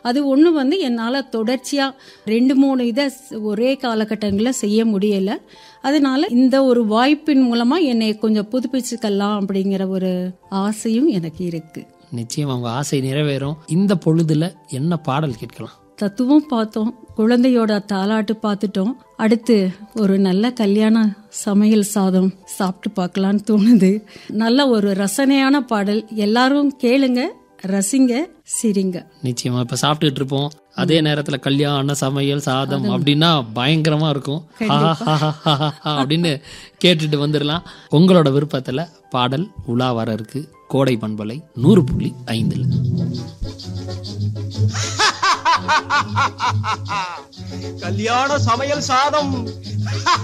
அது ஒன்று வந்து என்னால் தொடர்ச்சியாக ரெண்டு மூணு இதை ஸ்- ஒரே காலகட்டங்களில் செய்ய முடியல அதனால இந்த ஒரு வாய்ப்பின் மூலமாக என்னை கொஞ்சம் புதுப்பிச்சுக்கலாம் அப்படிங்கிற ஒரு ஆசையும் எனக்கு இருக்கு நிச்சயம் அவங்க ஆசை நிறைவேறும் இந்த பொழுதுல என்ன பாடல் கேட்கலாம் தத்துவம் பார்த்தோம் குழந்தையோட தாலாட்டு பார்த்துட்டோம் அடுத்து ஒரு நல்ல கல்யாண சமையல் சாதம் சாப்பிட்டு பார்க்கலான்னு தோணுது நல்ல ஒரு ரசனையான பாடல் எல்லாரும் கேளுங்க ரசிங்க சிரிங்க நிச்சயமா இப்ப சாப்பிட்டுட்டு இருப்போம் அதே நேரத்துல கல்யாண சமையல் சாதம் அப்படின்னா பயங்கரமா இருக்கும் ஆஹா, ஆஹா, ஆஹா, ஆஹா அப்படின்னு கேட்டுட்டு வந்துடலாம் உங்களோட விருப்பத்துல பாடல் உலா வர இருக்கு கோடை பண்பலை நூறு புள்ளி ஐந்துல கல்யாண சமையல் சாதம்